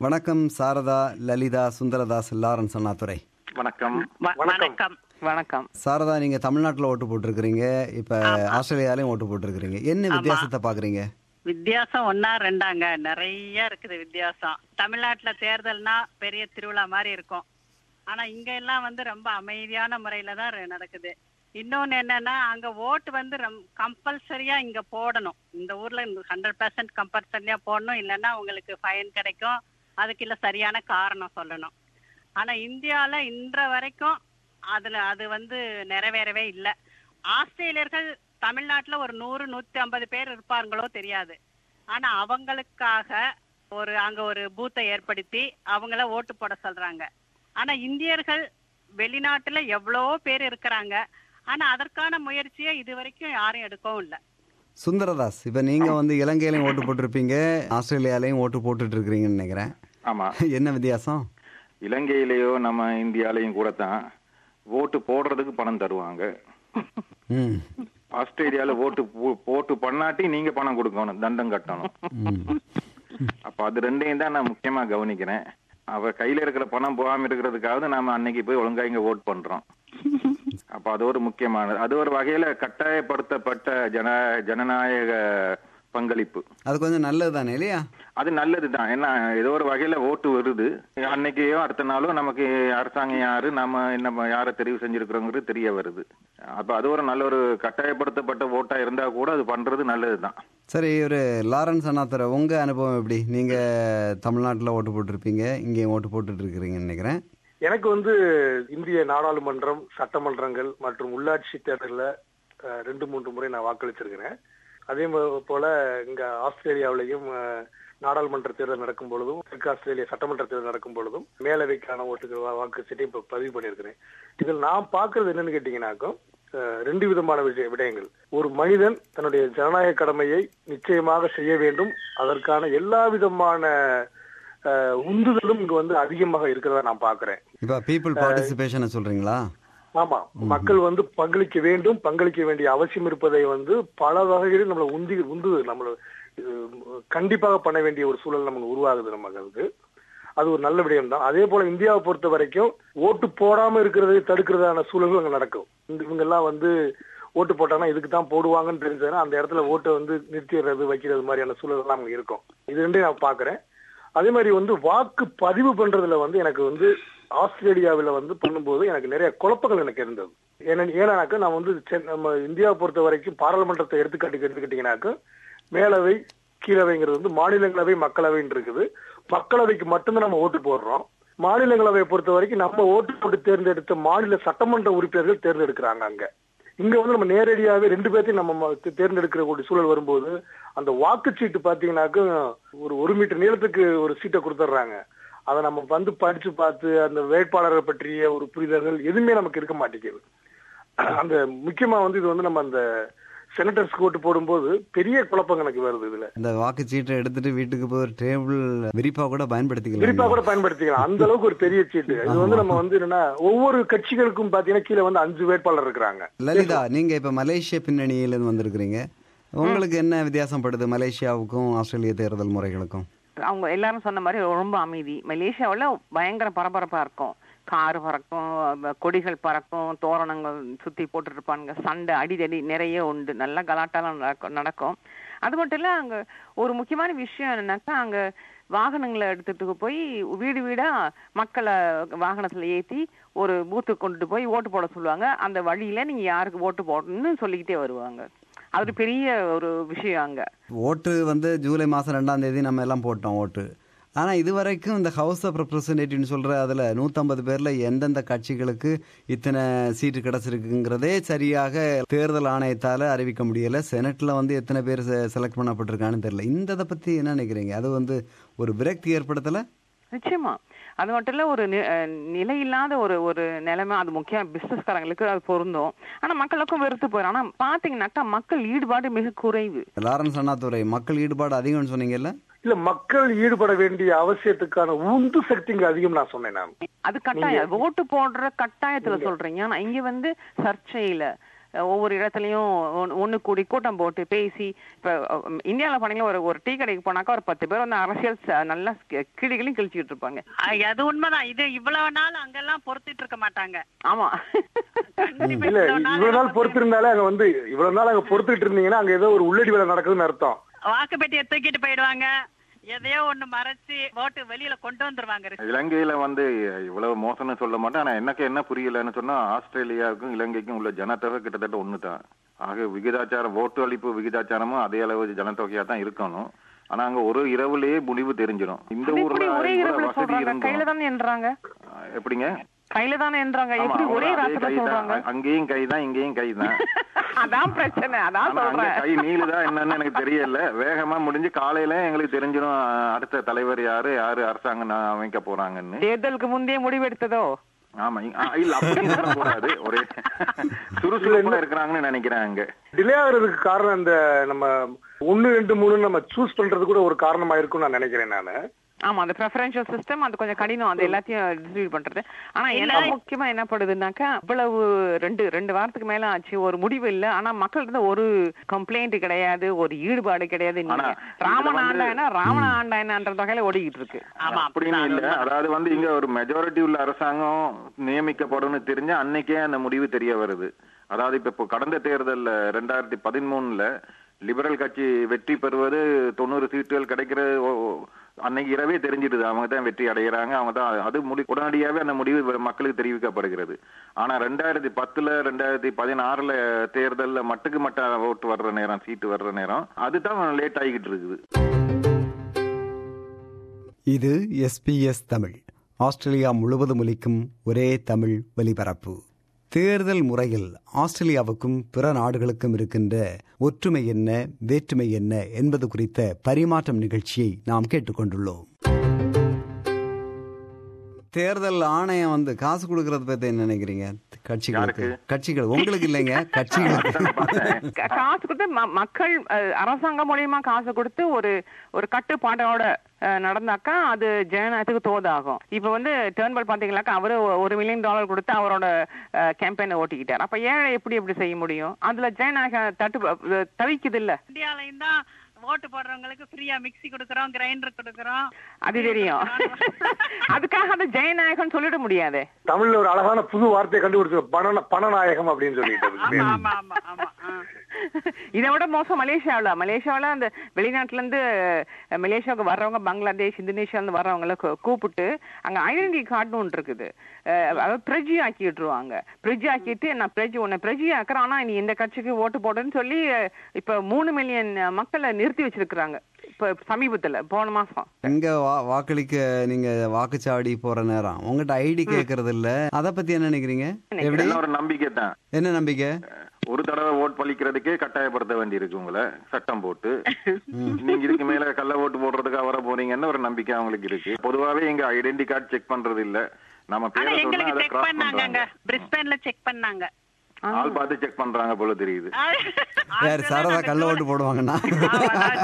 வணக்கம் சாரதா லலிதா சுந்தரதாஸ் லாரன்ஸ் அண்ணாதுரை வணக்கம் வ- வணக்கம் வணக்கம் சாரதா நீங்க தமிழ்நாட்டுல ஓட்டு போட்டிருக்கிறீங்க இப்ப ஆஸ்திரேலியாலயும் ஓட்டு போட்டிருக்கிறீங்க என்ன வித்தியாசத்தை பாக்குறீங்க வித்தியாசம் ஒன்னா ரெண்டாங்க நிறைய இருக்குது வித்தியாசம் தமிழ்நாட்டுல தேர்தல்னா பெரிய திருவிழா மாதிரி இருக்கும் ஆனா இங்க எல்லாம் வந்து ரொம்ப அமைதியான முறையில தான் ர- நடக்குது இன்னொன்னு என்னன்னா அங்க ஓட்டு வந்து கம்பல்சரியா இங்க போடணும் இந்த ஊர்ல ஹண்ட்ரட் பர்சன்ட் கம்பல்சரியா போடணும் இல்லைன்னா உங்களுக்கு ஃபைன் கிடைக்கும் அதுக்கு இல்ல சரியான காரணம் சொல்லணும் ஆனா இந்தியால இன்ற வரைக்கும் அதுல அது வந்து நிறைவேறவே இல்லை ஆஸ்திரேலியர்கள் தமிழ்நாட்டுல ஒரு நூறு நூத்தி ஐம்பது பேர் இருப்பாங்களோ தெரியாது ஆனா அவங்களுக்காக ஒரு அங்க ஒரு பூத்தை ஏற்படுத்தி அவங்கள ஓட்டு போட சொல்றாங்க ஆனா இந்தியர்கள் வெளிநாட்டுல எவ்வளவோ பேர் இருக்கிறாங்க ஆனா அதற்கான முயற்சியை இது வரைக்கும் யாரும் எடுக்கவும் இல்லை சுந்தரதாஸ் இப்ப நீங்க வந்து இலங்கையிலயும் ஓட்டு போட்டிருப்பீங்க ஆஸ்திரேலியாலயும் ஓட்டு போட்டுட்டு இருக்கிறீங்கன்னு நினைக்கிறேன் ஆமா என்ன வித்தியாசம் இலங்கையிலேயோ நம்ம இந்தியாலயும் கூட தான் ஓட்டு போடுறதுக்கு பணம் தருவாங்க ம் ஆஸ்திரேலியால ஓட்டு போ- போட்டு பண்ணாட்டி நீங்க பணம் கொடுக்கணும் தண்டம் கட்டணும் ம். அப்ப அது ரெண்டையும் தான் நான் முக்கியமா கவனிக்கிறேன் அவ கையில இருக்கிற பணம் போகாம இருக்கிறதுக்காவது நாம அன்னைக்கு போய் ஒழுங்கா இங்க ஓட் பண்றோம் அப்ப அது ஒரு முக்கியமானது அது ஒரு வகையில கட்டாயப்படுத்தப்பட்ட ஜன ஜனநாயக பங்களிப்பு அது கொஞ்சம் நல்லது தானே இல்லையா அது நல்லதுதான் ஏன்னா ஏதோ ஒரு வகையில ஓட்டு வருது அன்னைக்கையோ அடுத்த நாளும் நமக்கு அரசாங்கம் யாரு நம்ம என்ன யாரை தெரிவு செஞ்சிருக்கிறோங்கிறது தெரிய வருது அப்ப அது ஒரு நல்ல ஒரு கட்டாயப்படுத்தப்பட்ட ஓட்டா இருந்தா கூட அது பண்றது நல்லதுதான் சரி ஒரு லாரன்ஸ் அண்ணாதுரை உங்க அனுபவம் எப்படி நீங்க தமிழ்நாட்டுல ஓட்டு போட்டிருப்பீங்க இங்கேயும் ஓட்டு போட்டுட்டு இருக்கிறீங்கன்னு நினைக்கிறேன் எனக்கு வந்து இந்திய நாடாளுமன்றம் சட்டமன்றங்கள் மற்றும் உள்ளாட்சி தேர்தலில் அஹ், ரெண்டு மூன்று முறை நான் வாக்களிச்சிருக்கிறேன் அதே ம- போல இங்க ஆஸ்திரேலியாவிலையும் அஹ், நாடாளுமன்ற தேர்தல் நடக்கும் பொழுதும் தெற்கு ஆஸ்திரேலியா சட்டமன்ற தேர்தல் நடக்கும் பொழுதும் மேலவைக்கான ஓட்டுக்கு வா- வாக்கு சீட்டை இப்ப பதிவு பண்ணியிருக்கிறேன் இதில் நான் பார்க்கறது என்னன்னு கேட்டீங்கன்னாக்கும் அஹ், ரெண்டு விதமான விஷய விடயங்கள் ஒரு மனிதன் தன்னுடைய ஜனநாயக கடமையை நிச்சயமாக செய்ய வேண்டும் அதற்கான எல்லா விதமான அஹ், உந்துதலும் இங்க வந்து அதிகமாக இருக்கிறதா நான் பார்க்கிறேன் இப்ப பீப்புள் பார்ட்டிசிபேஷனை சொல்றீங்களா ஆமா மக்கள் வந்து பங்களிக்க வேண்டும் பங்களிக்க வேண்டிய அவசியம் இருப்பதை வந்து பல வகைகளில் நம்மளை உந்தி உந்துது நம்மள இது, கண்டிப்பாக பண்ண வேண்டிய ஒரு சூழல் நமக்கு உருவாகுது நமக்கு அதுக்கு அது ஒரு நல்ல விடயம் தான் அதே போல இந்தியாவை பொறுத்த வரைக்கும் ஓட்டு போடாம இருக்கிறதை தடுக்கிறதான சூழல்கள் அங்க நடக்கும் இந்த இவங்க எல்லாம் வந்து ஓட்டு போட்டாங்கன்னா இதுக்கு தான் போடுவாங்கன்னு தெரிஞ்சதுன்னா அந்த இடத்துல ஓட்டை வந்து நிறுத்திடுறது வைக்கிறது மாதிரியான சூழல்லாம் அங்க இருக்கும் இது ரெண்டையும் நான் பாக்குறேன் அதே மாதிரி வந்து வாக்கு பதிவு பண்றதுல வந்து எனக்கு வந்து ஆஸ்திரேலியாவில் வந்து பண்ணும்போது எனக்கு நிறைய குழப்பங்கள் எனக்கு இருந்தது ஏன்னா ஏன்னாக்கா நான் வந்து சென்- நம்ம இந்தியாவை பொறுத்த வரைக்கும் பாராளுமன்றத்தை எடுத்துக்காட்டுக்கு எடுத்துக்கிட்டீங்கன்னாக்க மேலவை கீழவைங்கிறது வந்து மாநிலங்களவை மக்களவைன்னு இருக்குது மக்களவைக்கு மட்டும்தான் நம்ம ஓட்டு போடுறோம் மாநிலங்களவையை பொறுத்த வரைக்கும் நம்ம ஓட்டு போட்டு தேர்ந்தெடுத்த மாநில சட்டமன்ற உறுப்பினர்கள் தேர்ந்தெடுக்கிறாங்க அங்க இங்க வந்து நம்ம நேரடியாவே ரெண்டு பேர்த்தையும் நம்ம ம- தே- தேர்ந்தெடுக்கிற ஒரு சூழல் வரும்போது அந்த வாக்குச்சீட்டு பாத்தீங்கன்னாக்க ஒரு ஒரு மீட்டர் நீளத்துக்கு ஒரு சீட்டை கொடுத்துட்றாங்க அதை நம்ம வந்து படிச்சு பார்த்து அந்த வேட்பாளரை பற்றிய ஒரு புரிதல்கள் எதுவுமே நமக்கு இருக்க மாட்டேங்குது அந்த முக்கியமா வந்து இது வந்து நம்ம அந்த செனட்டர்ஸ்க்கு ஓட்டு போடும்போது பெரிய குழப்பம் எனக்கு வருது இதுல இந்த வாக்குச்சீட்டை எடுத்துட்டு வீட்டுக்கு போய் ஒரு டேபிள் விரிப்பா கூட பயன்படுத்திக்கலாம் விரிப்பா கூட பயன்படுத்திக்கலாம் அந்த அளவுக்கு ஒரு பெரிய சீட்டு இது வந்து நம்ம வந்து என்னன்னா ஒவ்வொரு கட்சிகளுக்கும் பாத்தீங்கன்னா கீழே வந்து அஞ்சு வேட்பாளர் இருக்கிறாங்க லலிதா நீங்க இப்ப மலேசிய பின்னணியிலிருந்து வந்திருக்கிறீங்க உங்களுக்கு என்ன வித்தியாசம் மலேசியாவுக்கும் ஆஸ்திரேலிய தேர்தல் முறைகளுக்கும் அவங்க எல்லாரும் சொன்ன மாதிரி ரொம்ப அமைதி மலேசியாவுல பயங்கர பரபரப்பா இருக்கும் கார் பறக்கும் வ- கொடிகள் பறக்கும் தோரணங்கள் சுத்தி போட்டுட்டு இருப்பானுங்க சண்டை அடிதடி நிறைய உண்டு நல்ல கலாட்டாலாம் நடக்கும் நடக்கும் அது மட்டும் இல்ல அங்க ஒரு முக்கியமான விஷயம் என்னன்னாக்கா அங்க வாகனங்களை எடுத்துட்டு போய் வீடு வீடா மக்களை வாகனத்துல ஏத்தி ஒரு பூத்துக்கு கொண்டுட்டு போய் ஓட்டு போட சொல்லுவாங்க அந்த வழியில நீங்க யாருக்கு ஓட்டு போடணும்னு சொல்லிக்கிட்டே வருவாங்க அது ஒரு பெரிய ஒரு விஷயம் அங்க ஓட்டு வந்து ஜூலை மாதம் ரெண்டாம் தேதி நம்ம எல்லாம் போட்டோம் ஓட்டு ஆனால் இதுவரைக்கும் இந்த ஹவுஸ் ஆஃப் ரெப்ரசன்டேட்டிவ்னு சொல்கிற அதில் நூற்றம்பது பேரில் எந்தெந்த கட்சிகளுக்கு இத்தனை சீட்டு கிடச்சிருக்குங்கிறதே சரியாக தேர்தல் ஆணையத்தால் அறிவிக்க முடியலை செனட்டில் வந்து எத்தனை பேர் செலக்ட் பண்ணப்பட்டிருக்கான்னு தெரியல இந்த இதை பற்றி என்ன நினைக்கிறீங்க அது வந்து ஒரு விரக்தி ஏற்படுத்தலை நிச்சயமா அது மட்டும் இல்ல ஒரு நி- அஹ் நிலையில்லாத ஒரு ஒரு நிலைமை அது முக்கியம் பிசினஸ்காரங்களுக்கு அது பொருந்தும் ஆனா மக்களுக்கும் வெறுத்து போயிடும் ஆனா பாத்தீங்கன்னாக்கா மக்கள் ஈடுபாடு மிக குறைவு லாரன்ஸ் அண்ணாதுரை மக்கள் ஈடுபாடு அதிகம்னு சொன்னீங்கல்ல இல்ல மக்கள் ஈடுபட வேண்டிய அவசியத்துக்கான உந்து சக்தி இங்க அதிகம் நான் சொன்னேன் நான் அது கட்டாயம் ஓட்டு போடுற கட்டாயத்துல சொல்றீங்க ஆனா இங்க வந்து சர்ச்சையில அஹ், ஒவ்வொரு இடத்துலயும் ஒண்ணு- ஒண்ணு கூடி கூட்டம் போட்டு பேசி இப்ப அஹ், இந்தியால பாத்தீங்கன்னா ஒரு ஒரு டீ கடைக்கு போனாக்கா ஒரு பத்து பேர் வந்து அரசியல் ச- நல்லா கி- கிளிகளையும் கிழிச்சிட்டு இருப்பாங்க ஆ, அது உண்மைதான் இது இவ்வளவு நாள் அங்கெல்லாம் பொறுத்துட்டு இருக்க மாட்டாங்க ஆமா கண்டிப்பா இல்ல இவ்வளவு நாள் இவ்வளவு நாள் எல்லாம் பொறுத்து இருந்தாலே அங்க வந்து இவ்வளவு நாள் அங்க பொறுத்துட்டு இருந்தீங்கன்னா அங்க ஏதோ ஒரு உள்ளடி வேலை நடக்குதுன்னு அர்த்தம் வாக்கு பெட்டியை தூக்கிட்டு போயிடுவாங்க எதையோ ஒண்ணு மறைச்சு ஓட்டு வெளியில கொண்டு வந்துருவாங்க இலங்கையில வந்து இவ்வளவு மோசம்னு சொல்ல மாட்டேன் ஆனா எனக்கு என்ன புரியலன்னு சொன்னா ஆஸ்திரேலியாவுக்கும் இலங்கைக்கும் உள்ள ஜனத்தொகை கிட்டத்தட்ட ஒண்ணுதான் ஆக விகிதாச்சாரம் ஓட்டு அளிப்பு விகிதாச்சாரமும் அதே அளவு ஜனத்தொகையா தான் இருக்கணும் ஆனா அங்க ஒரு இரவுலயே முடிவு தெரிஞ்சிடும் இந்த அது ஊர்ல எப்படி ஒரே இவ்வளவு இரவுல வசதி சொல்றாங்க கையில இருந்தும் தானே என்றாங்க ஆஹ் எப்படிங்க கையில தானே என்றாங்க ஆமா, எப்படி ஒரே அவங்களும் அதே ராத்திரில கைதான். சொல்றாங்க அங்கேயும் கைதான் இங்கேயும் கைதான் அதான் பிரச்சனை அதான் ஆனா அங்க சொல்றேன் கை நீளுதா என்னன்னு எனக்கு தெரியல வேகமா முடிஞ்சு காலையில எங்களுக்கு தெரிஞ்சிடும் ஆஹ் அடுத்த தலைவர் யாரு யாரு அரசாங்கம் நா- அமைக்க போறாங்கன்னு தேர்தலுக்கு முந்தைய முடிவெடுத்ததோ ஆமா இ- ஆ, இல்ல அப்படின்னு சொல்லக்கூடாது ஒரே சுறுசுறுப்பா இருக்கிறாங்கன்னு நினைக்கிறேன் அங்க டிலே ஆகுறதுக்கு காரணம் இந்த நம்ம ஒன்னு ரெண்டு மூணு நம்ம சூஸ் பண்றது கூட ஒரு காரணமா இருக்கும்னு நான் நினைக்கிறேன் நானு ஆமா அந்த ப்ரெஃபரன்ஷியல் சிஸ்டம் அது கொஞ்சம் கடினம் அது எல்லாத்தையும் டிஸ்ட்ரிபியூட் பண்றது ஆனா எனக்கு முக்கியமா என்ன படுதுன்னாக்கா இவ்வளவு ரெண்டு ரெண்டு வாரத்துக்கு மேல ஆச்சு ஒரு முடிவு இல்ல ஆனா மக்கள் இருந்து ஒரு கம்ப்ளைண்ட் கிடையாது ஒரு ஈடுபாடு கிடையாது ஆனா, நீங்க இதுல ராமன் வந்து- ஆண்டாயனா ராவண ஆண்டாயனான்ற வகையில ஓடிக்கிட்டு இருக்கு ஆமா அப்படின்னு இல்ல அதாவது வந்து இங்க ஒரு மெஜாரிட்டி உள்ள அரசாங்கம் நியமிக்கப்படும்னு தெரிஞ்ச அன்னைக்கே அந்த முடிவு தெரிய வருது அதாவது இப்ப இப்போ கடந்த தேர்தல்ல ரெண்டாயிரத்தி பதிமூணுல லிபரல் கட்சி வெற்றி பெறுவது தொண்ணூறு சீட்டுகள் கிடைக்கிற ஓ- ஓ- அன்னைக்கு இரவே தெரிஞ்சிடுது அவங்க தான் வெற்றி அடைகிறாங்க அவங்க தான் அது முடி உடனடியாவே அந்த முடிவு மக்களுக்கு தெரிவிக்கப்படுகிறது ஆனா ரெண்டாயிரத்தி பத்துல ரெண்டாயிரத்தி பதினாறுல தேர்தல்ல மட்டுக்கு மட்ட ஓட்டு வர்ற நேரம் சீட்டு வர்ற நேரம் அதுதான் லேட் ஆகிக்கிட்டு இருக்குது இது எஸ்பிஎஸ் தமிழ் ஆஸ்திரேலியா முழுவதும் ஒலிக்கும் ஒரே தமிழ் ஒலிபரப்பு தேர்தல் முறையில் ஆஸ்திரேலியாவுக்கும் பிற நாடுகளுக்கும் இருக்கின்ற ஒற்றுமை என்ன வேற்றுமை என்ன என்பது குறித்த பரிமாற்றம் நிகழ்ச்சியை நாம் கேட்டுக்கொண்டுள்ளோம் தேர்தல் ஆணையம் வந்து காசு கொடுக்கறத பத்தி என்ன நினைக்கிறீங்க கட்சிகளுக்கு யாருக்கு? கட்சிகள் உங்களுக்கு இல்லைங்க கட்சிகளுக்கு கா- காசு கொடுத்து ம- மக்கள் அஹ், அரசாங்கம் மூலியமா காசு கொடுத்து ஒரு ஒரு கட்டுப்பாடோட அஹ், நடந்தாக்கா அது ஜனநாயகத்துக்கு தோதாகும் இப்ப வந்து டேர்ன்பல் பாத்தீங்கன்னாக்கா அவரு ஒ- ஒரு மில்லியன் டாலர் கொடுத்து அவரோட கேம்பெயினை ஓட்டிக்கிட்டார் அப்ப ஏழை எப்படி எப்படி செய்ய முடியும் அதுல ஜனநாயக தட்டு அஹ், தவிக்குது இல்ல இந்தியாலையும் தான் ஓட்டு போடுறவங்களுக்கு ஃப்ரீயா மிக்ஸி கொடுக்கறோம் கிரைண்டர் கொடுக்கறோம் அது தெரியும் அதுக்காக அது ஜெயநாயகன் சொல்லிட முடியாதே தமிழ்ல ஒரு அழகான புது வார்த்தையை கண்டுபிடிச்சு பண பணநாயகம் அப்படின்னு சொல்லிட்டு அதுக்கு பேரு. ஆமா ஆமா ஆமா ஆ. இதை விட மோசம் மலேசியாவுல மலேசியாவுல அந்த வெளிநாட்டுல இருந்து அஹ், மலேசியாவுக்கு வர்றவங்க பங்களாதேஷ் இந்தோனேஷியால இருந்து வர்றவங்கள கூ- கூப்பிட்டு அங்க ஐடென்டி கார்டுன்னு ஒன்று இருக்குது அஹ், அதாவது பிரஜி ஆக்கி விட்டுருவாங்க பிரஜி ஆக்கிட்டு நான் பிரஜி உன்னை பிரஜி ஆக்குறேன் ஆனா நீ இந்த கட்சிக்கு ஓட்டு போடுன்னு சொல்லி அஹ், இப்ப மூணு மில்லியன் மக்களை நிறுத்தி வச்சிருக்கிறாங்க இப்ப சமீபத்துல போன மாசம் இங்க வா- வாக்களிக்க நீங்க வாக்குச்சாவடி போற நேரம் உங்ககிட்ட ஐடி கேக்குறது இல்ல அத பத்தி என்ன நினைக்கிறீங்க எப்படி என்ன ஒரு நம்பிக்கை தான் என்ன நம்பிக்கை ஒரு தடவை ஓட் பழிக்கிறதுக்கே கட்டாயப்படுத்த வேண்டியிருக்கு உங்களை சட்டம் போட்டு நீங்க இதுக்கு மேல கள்ள ஓட்டு போடுறதுக்காக வர போறீங்கன்னு ஒரு நம்பிக்கை அவங்களுக்கு இருக்கு பொதுவாவே எங்க ஐடென்டி கார்டு செக் பண்றது இல்ல நம்ம ஆனா பேரை சொன்னா எங்களுக்கு அதை செக் கிராஸ் பண்ணாங்க பண்றாங்க பிரிஸ்பேன்ல செக் பண்ணாங்க ஆள் பார்த்து செக் பண்றாங்க போல தெரியுது யார் சாரதா கள்ள ஓட்டு போடுவாங்கன்னா ஆமா, நான்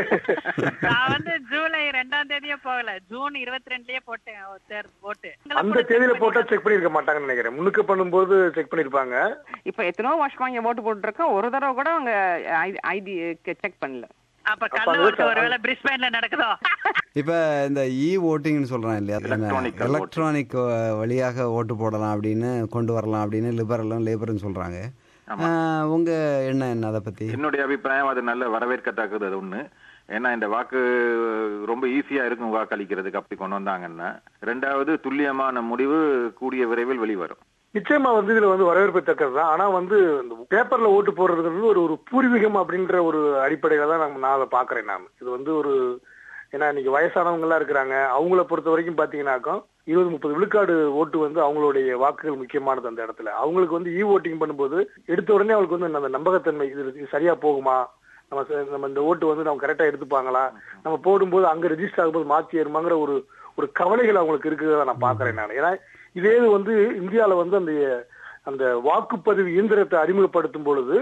ஜூ- நான் வந்து ஜூலை ரெண்டாம் தேதியே போகல ஜூன் இருபத்தி ரெண்டுலயே போட்டேன் ஓ, தேர்தல் ஓட்டு அந்த தேதியில போட்டா செக் பண்ணிருக்க மாட்டாங்கன்னு நினைக்கிறேன் முன்னுக்கு பண்ணும்போது செக் பண்ணிருப்பாங்க இப்ப எத்தனோ வருஷமா இங்க ஓட்டு போட்டுருக்கோம் ஒரு தடவை கூட அவங்க ஐடி செக் பண்ணல அப்ப கள்ள ஓட்டு ஒருவேளை பிரிஸ்பேன்ல நடக்குதோ இப்ப இந்த இ ஓட்டிங்னு சொல்றான் இல்லையா Electronic voting. எலக்ட்ரானிக் வழியாக ஓட்டு போடலாம் அப்படின்னு கொண்டு வரலாம் அப்படின்னு லிபரலும் லேபரும் சொல்றாங்க ஆஹ், உங்க எண்ணம் என்ன அதை பத்தி என்னுடைய அபிப்பிராயம் அது நல்ல வரவேற்கத்தக்கது அது ஒண்ணு ஏன்னா இந்த வாக்கு ரொம்ப ஈஸியா இருக்கும் வாக்களிக்கிறதுக்கு அப்படி கொண்டு வந்தாங்கன்னா ரெண்டாவது துல்லியமான முடிவு கூடிய விரைவில் வெளிவரும் நிச்சயமா வந்து இதுல வந்து வரவேற்பத்தக்கது தான் ஆனா வந்து இந்த பேப்பர்ல ஓட்டு போடுறதுங்கிறது ஒரு ஒரு பூர்வீகம் அப்படின்ற ஒரு அடிப்படையில தான் நம்ம நான் அதை பாக்குறேன் நான் இது வந்து ஒரு ஏன்னா இன்னைக்கு வயசானவங்க எல்லாம் இருக்கிறாங்க அவங்கள பொறுத்த வரைக்கும் பாத்தீங்கன்னாக்கா இருபது முப்பது விழுக்காடு ஓட்டு வந்து அவங்களுடைய வாக்குகள் முக்கியமானது அந்த இடத்துல அவங்களுக்கு வந்து இ ஓட்டிங் பண்ணும்போது எடுத்த உடனே அவங்களுக்கு வந்து அந்த நம்பகத்தன்மை இது இது சரியா போகுமா நம்ம ச- நம்ம இந்த ஓட்டு வந்து நம்ம கரெக்டா எடுத்துப்பாங்களா நம்ம போடும்போது அங்க ரெஜிஸ்டர் ஆகும்போது மாத்தி ஏறுமாங்கிற ஒரு ஒரு கவலைகள் அவங்களுக்கு இருக்கிறத நான் பாக்குறேன் நான் ஏன்னா இதே இது வந்து இந்தியால வந்து அந்த அந்த வாக்குப்பதிவு இயந்திரத்தை அறிமுகப்படுத்தும் பொழுது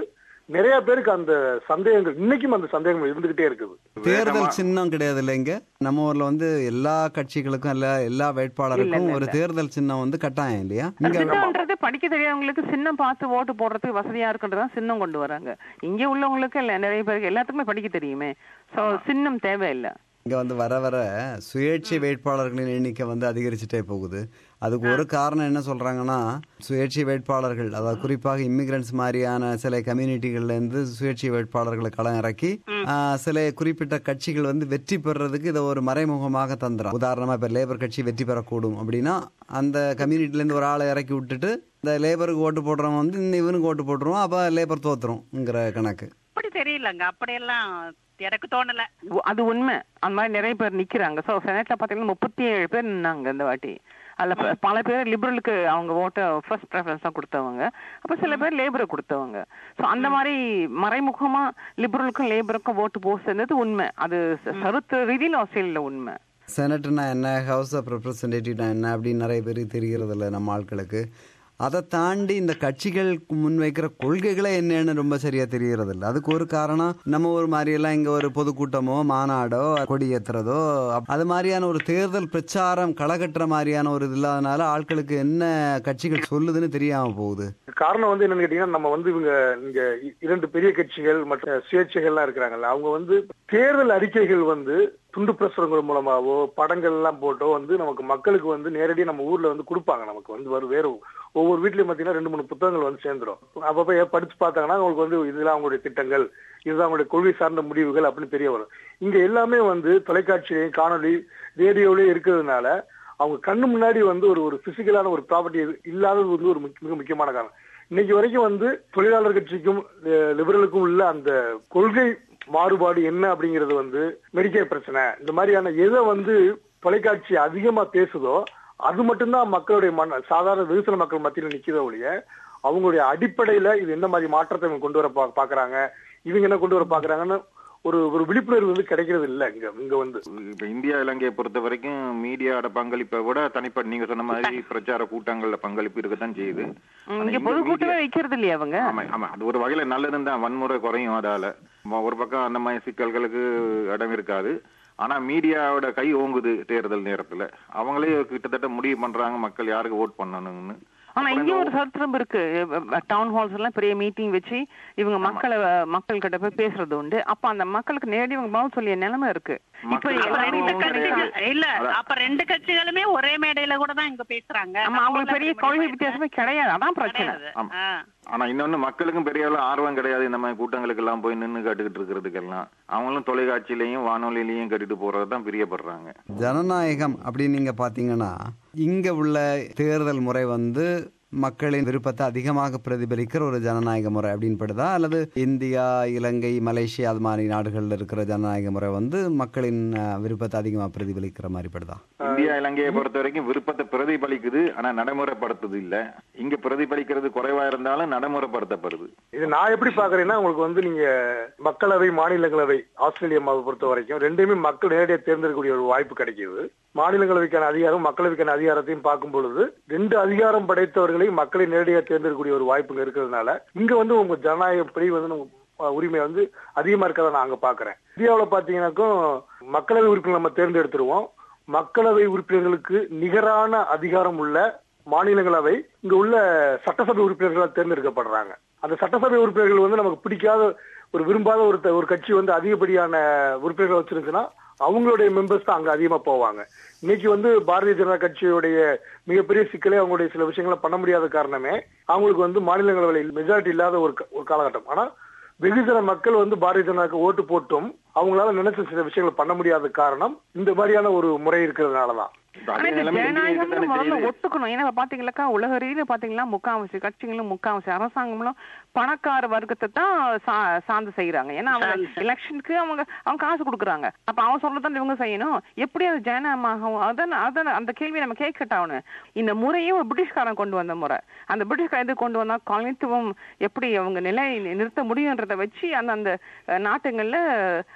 நிறைய பேருக்கு அந்த சந்தேகங்கள் இன்னைக்கும் அந்த சந்தேகங்கள் இருந்துகிட்டே இருக்குது தேர்தல் சின்னம் கிடையாது இல்லைங்க நம்ம ஊர்ல வந்து எல்லா கட்சிகளுக்கும் எல்லா எல்லா வேட்பாளருக்கும் ஒரு தேர்தல் சின்னம் வந்து கட்டாயம் இல்லையா இங்க சின்னம்ன்றது படிக்க தெரியாதவங்களுக்கு சின்னம் பார்த்து ஓட்டு போடுறதுக்கு வசதியா இருக்குன்றதான் சின்னம் கொண்டு வராங்க இங்க உள்ளவங்களுக்கு இல்ல நிறைய பேருக்கு எல்லாத்துக்குமே படிக்க தெரியுமே சோ சின்னம் தேவையில்லை இங்க வந்து வர வர சுயேட்சை வேட்பாளர்களின் எண்ணிக்கை வந்து அதிகரிச்சுட்டே போகுது அதுக்கு ஒரு காரணம் என்ன சொல்றாங்கன்னா சுயேட்சை வேட்பாளர்கள் அதாவது குறிப்பாக இமிகிரண்ட்ஸ் மாதிரியான சில கம்யூனிட்டிகள்ல இருந்து சுயேட்சை வேட்பாளர்களை களம் இறக்கி ஆஹ், சில குறிப்பிட்ட கட்சிகள் வந்து வெற்றி பெறுறதுக்கு இதை ஒரு மறைமுகமாக தந்துடும் உதாரணமா இப்ப லேபர் கட்சி வெற்றி பெறக்கூடும் அப்படின்னா அந்த கம்யூனிட்டில இருந்து ஒரு ஆளை இறக்கி விட்டுட்டு இந்த லேபருக்கு ஓட்டு போடுறவன் வந்து இந்த இவனுக்கு ஓட்டு போட்டுருவான் அப்ப லேபர் தோத்துரும்ங்கிற கணக்கு அப்படி தெரியலங்க அப்படியெல்லாம் எனக்கு தோணல உ- அது உண்மை அந்த மாதிரி நிறைய பேர் நிக்கிறாங்க சோ செனட்ல பாத்தீங்கன்னா முப்பத்தி ஏழு பேர் நின்னாங்க இந்த வாட்டி அதுல ப- பல பேர் லிபரலுக்கு அவங்க ஓட்ட ஃபர்ஸ்ட் ப்ரெஃபரன்ஸ் தான் கொடுத்தவங்க அப்ப சில பேர் லேபருக்கு கொடுத்தவங்க சோ அந்த மாதிரி மறைமுகமா லிபரலுக்கும் லேபருக்கும் ஓட்டு போக சேர்ந்தது உண்மை அது ச- சரித்திர ரீதியில் ஆஸ்திரேலியால உண்மை செனட்னா என்ன ஹவுஸ் ஆஃப் ரெப்ரசன்டேட்டிவ்னா என்ன அப்படின்னு நிறைய பேருக்கு தெரிகிறது இல்லை நம்ம ஆட்களுக்கு அதை தாண்டி இந்த கட்சிகள் முன்வைக்கிற கொள்கைகளே என்னன்னு ரொம்ப சரியா தெரியறது இல்லை அதுக்கு ஒரு காரணம் நம்ம ஒரு மாதிரி எல்லாம் இங்க ஒரு பொதுக்கூட்டமோ மாநாடோ கொடி ஏத்துறதோ அப்- அது மாதிரியான ஒரு தேர்தல் பிரச்சாரம் களகட்டுற மாதிரியான ஒரு இது இல்லாதனால ஆட்களுக்கு என்ன கட்சிகள் சொல்லுதுன்னு தெரியாம போகுது காரணம் வந்து என்னன்னு கேட்டீங்கன்னா நம்ம வந்து இவங்க இங்க இ- இரண்டு பெரிய கட்சிகள் மற்ற சுயேட்சைகள்லாம் இருக்கிறாங்கல்ல அவங்க வந்து தேர்தல் அறிக்கைகள் வந்து துண்டு பிரசுரங்கள் மூலமாவோ படங்கள் எல்லாம் போட்டோ வந்து நமக்கு மக்களுக்கு வந்து நேரடியாக நம்ம ஊர்ல வந்து கொடுப்பாங்க நமக்கு வந்து வரும் வேற ஒவ்வொரு வீட்லயும் பாத்தீங்கன்னா ரெண்டு மூணு புத்தகங்கள் வந்து சேர்ந்துரும் அப்பப்ப ஏ- படிச்சு பார்த்தாங்கன்னா அவங்களுக்கு வந்து இதெல்லாம் அவங்களுடைய திட்டங்கள் இதுதான் அவங்களுடைய கொள்கை சார்ந்த முடிவுகள் அப்படின்னு தெரிய வரும் இங்க எல்லாமே வந்து தொலைக்காட்சியிலையும் காணொலி ரேடியோலயும் இருக்கிறதுனால அவங்க கண்ணு முன்னாடி வந்து ஒரு ஒரு பிசிக்கலான ஒரு ப்ராப்பர்ட்டி இல்லாதது வந்து ஒரு முக்கிய- மிக முக்கியமான காரணம் இன்னைக்கு வரைக்கும் வந்து தொழிலாளர் கட்சிக்கும் அஹ், லிபரலுக்கும் உள்ள அந்த கொள்கை மாறுபாடு என்ன அப்படிங்கிறது வந்து மெடிக்கல் பிரச்சனை இந்த மாதிரியான எதை வந்து தொலைக்காட்சி அதிகமா பேசுதோ அது மட்டும்தான் மக்களுடைய மன சாதாரண வெகுசன மக்கள் மத்தியில நிக்கிறத ஒழிய அவங்களுடைய அடிப்படையில இது என்ன மாதிரி மாற்றத்தை இவங்க கொண்டு வர பா- பாக்குறாங்க இவங்க என்ன கொண்டு வர பாக்குறாங்கன்னு ஒரு ஒரு விழிப்புணர்வு வந்து கிடைக்கிறது இல்ல இங்க இங்க வந்து இப்ப இந்தியா இலங்கையை பொறுத்த வரைக்கும் மீடியாவோட பங்களிப்பை விட தனிப்பட்ட நீங்க சொன்ன மாதிரி பிரச்சார கூட்டங்கள்ல பங்களிப்பு இருக்கத்தான் செய்யுது ம், ஆனா இங்க இங்க பொதுக்கூட்டமே media- வைக்கிறது இல்லையா அவங்க ஆமா ஆமா அது ஒரு வகையில நல்லதுன்னு தான் வன்முறை குறையும் அதால ம- ஒரு பக்கம் அந்த மாதிரி சிக்கல்களுக்கு இடம் இருக்காது ஆனா மீடியாவோட கை ஓங்குது தேர்தல் நேரத்துல அவங்களே கிட்டத்தட்ட முடிவு பண்றாங்க மக்கள் யாருக்கு ஓட் பண்ணணும்னு ஆனா இங்க ஒரு சரித்திரம் இருக்கு டவுன் ஹால்ஸ் எல்லாம் பெரிய மீட்டிங் வச்சு இவங்க மக்களை மக்கள் கிட்ட போய் பேசுறது உண்டு அப்ப அந்த மக்களுக்கு நேரடி இவங்க பதில் சொல்லிய நிலைமை இருக்கு இப்ப மக்கள் அப்ப எல்லாரும் ரெண்டு ஆர்வமும் கட்சிகள் கிடையாது. இல்ல அதான். அப்ப ரெண்டு கட்சிகளுமே ஒரே மேடையில கூட தான் இங்க பேசுறாங்க ஆமா நம்ம அவங்களுக்கு ஊர்ல பெரிய அப்படி கொள்கை மட்டும் வித்தியாசமே கிடையாது அதான் பிரச்சனை கிடையாது. ஆமா. ஆ. ஆனா இன்னொன்னு மக்களுக்கும் பெரிய அளவு ஆர்வம் கிடையாது இந்த மாதிரி கூட்டங்களுக்கு எல்லாம் போய் நின்னு கேட்டுக்கிட்டு இருக்கிறதுக்கெல்லாம் அவங்களும் தொலைக்காட்சியிலையும் வானொலியிலையும் கேட்டுட்டு போறதுதான் பிரியப்படுறாங்க ஜனநாயகம் அப்படின்னு நீங்க பாத்தீங்கன்னா இங்க உள்ள தேர்தல் முறை வந்து மக்களின் விருப்பத்தை அதிகமாக பிரதிபலிக்கிற ஒரு ஜனநாயக முறை அப்படின்னு படுதா அல்லது இந்தியா இலங்கை மலேசியா அது மாதிரி நாடுகள்ல இருக்கிற ஜனநாயக முறை வந்து மக்களின் அஹ், விருப்பத்தை அதிகமா பிரதிபலிக்கிற மாதிரி படுதா இந்தியா இலங்கையை பொறுத்த வரைக்கும் விருப்பத்தை பிரதிபலிக்குது ஆனா நடைமுறைப்படுத்துது இல்ல இங்க பிரதிபலிக்கிறது குறைவா இருந்தாலும் நடைமுறைப்படுத்தப்படுது இது நான் எப்படி பாக்குறேன்னா உங்களுக்கு வந்து நீங்க மக்களவை மாநிலங்களவை ஆஸ்திரேலியாவை பொறுத்த வரைக்கும் ரெண்டுமே மக்கள் நேரடியாக தேர்ந்தெடுக்கக்கூடிய ஒரு வாய்ப்பு கிடைக்குது மாநிலங்களவைக்கான அதிகாரம் மக்களவைக்கான அதிகாரத்தையும் பார்க்கும் பொழுது ரெண்டு அதிகாரம் படைத்தவர்களையும் மக்களை நேரடியாக தேர்ந்தெடுக்கக்கூடிய ஒரு வாய்ப்பு இங்க இருக்கிறதுனால இங்க வந்து உங்க ஜனநாயகப்படி வந்து நம்ம, அஹ், உரிமை வந்து அதிகமா இருக்கதை நான் அங்க பாக்குறேன் இந்தியாவில் பாத்தீங்கன்னாக்கும் மக்களவை உறுப்பினர் நம்ம தேர்ந்தெடுத்துருவோம் மக்களவை உறுப்பினர்களுக்கு நிகரான அதிகாரம் உள்ள மாநிலங்களவை இங்க உள்ள சட்டசபை உறுப்பினர்களால் தேர்ந்தெடுக்கப்படுறாங்க அந்த சட்டசபை உறுப்பினர்கள் வந்து நமக்கு பிடிக்காத ஒரு விரும்பாத ஒரு த- ஒரு கட்சி வந்து அதிகப்படியான உறுப்பினர்கள் வச்சிருந்துச்சுன்னா அவங்களுடைய மெம்பர்ஸ் தான் அங்க அதிகமா போவாங்க இன்னைக்கு வந்து பாரதிய ஜனதா கட்சியுடைய மிகப்பெரிய சிக்கலே அவங்களுடைய சில விஷயங்களை பண்ண முடியாத காரணமே அவங்களுக்கு வந்து மாநிலங்களவையில் மெஜாரிட்டி இல்லாத ஒரு க- ஒரு காலகட்டம் ஆனா வெகுஜன மக்கள் வந்து பாரதிய ஜனதாக்கு ஓட்டு போட்டும் அவங்களால நினைச்ச சில விஷயங்களை பண்ண முடியாத காரணம் இந்த மாதிரியான ஒரு முறை இருக்கிறதுனாலதான் இப்ப ஆனா அதே இந்த நிலைமை இந்தியா ஜனநாயகம்னு இருக்கத்தானே முதல்ல செய்யுது. ஒத்துக்கணும் ஏன்னா பாத்தீங்களாக்கா உலக ரீதியில பாத்தீங்கன்னா முக்காவாசி கட்சிகளும் முக்காவாசி அரசாங்கங்களும் பணக்கார வர்க்கத்தை தான் சா- சார்ந்து செய்யறாங்க ஏன்னா அவங்க எலெக்ஷனுக்கு அவங்க அவங்க காசு கொடுக்குறாங்க அப்ப அவன் சொல்றதான் இவங்க செய்யணும் எப்படி அது ஜனநாயகமாகும் அதான் அதான் அந்த கேள்வி நம்ம கேட்கட்டாவணும் இந்த முறையே ஒரு பிரிட்டிஷ்காரன் கொண்டு வந்த முறை அந்த பிரிட்டிஷ்காரன் எது கொண்டு வந்தா காலனித்துவம் எப்படி அவங்க நிலை நிறுத்த முடியுன்றதை வச்சு அந்த அந்த அஹ், நாட்டுங்கள்ல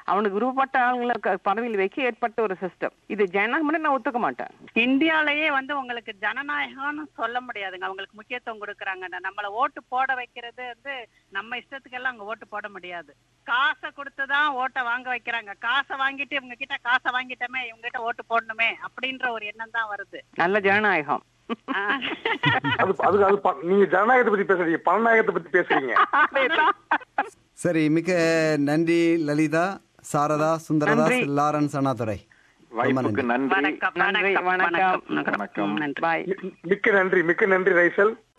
அவனுக்கு விருப்பப்பட்ட ஆளுங்களை க- பதவியில் வைக்க ஏற்பட்ட ஒரு சிஸ்டம் இது ஜனநாயகம் மட்டும் நான் ஒத்துக்க மாட்டேன் இந்தியாலயே வந்து உங்களுக்கு ஜனநாயகம்னு சொல்ல முடியாதுங்க அவங்களுக்கு முக்கியத்துவம் கொடுக்குறாங்க நம்மள ஓட்டு போட வைக்கிறது வந்து நம்ம இஷ்டத்துக்கெல்லாம் அங்க ஓட்டு போட முடியாது காசை கொடுத்துதான் ஓட்டை வாங்க வைக்கிறாங்க காசை வாங்கிட்டு இவங்க கிட்ட காசை வாங்கிட்டோமே இவங்க கிட்ட ஓட்டு போடணுமே அப்படின்ற ஒரு எண்ணம் தான் வருது நல்ல ஜனநாயகம் ஆஹ். அது அது அது ப- நீங்க ஜனநாயகத்தை பத்தி பேசுறீங்க பணநாயகத்தை பத்தி பேசுறீங்க அதேதான். சரி மிக்க நன்றி லலிதா சாரதா சுந்தரதாஸ் நன்றி. லாரன்ஸ் அண்ணாதுரை வாய்ப்புக்கு நன்றி வணக்கம் நன்றி, வணக்கம் வணக்கம். வணக்கம் வணக்கம். நன்றி பாய் மி- மிக்க நன்றி மிக்க நன்றி ரைசல்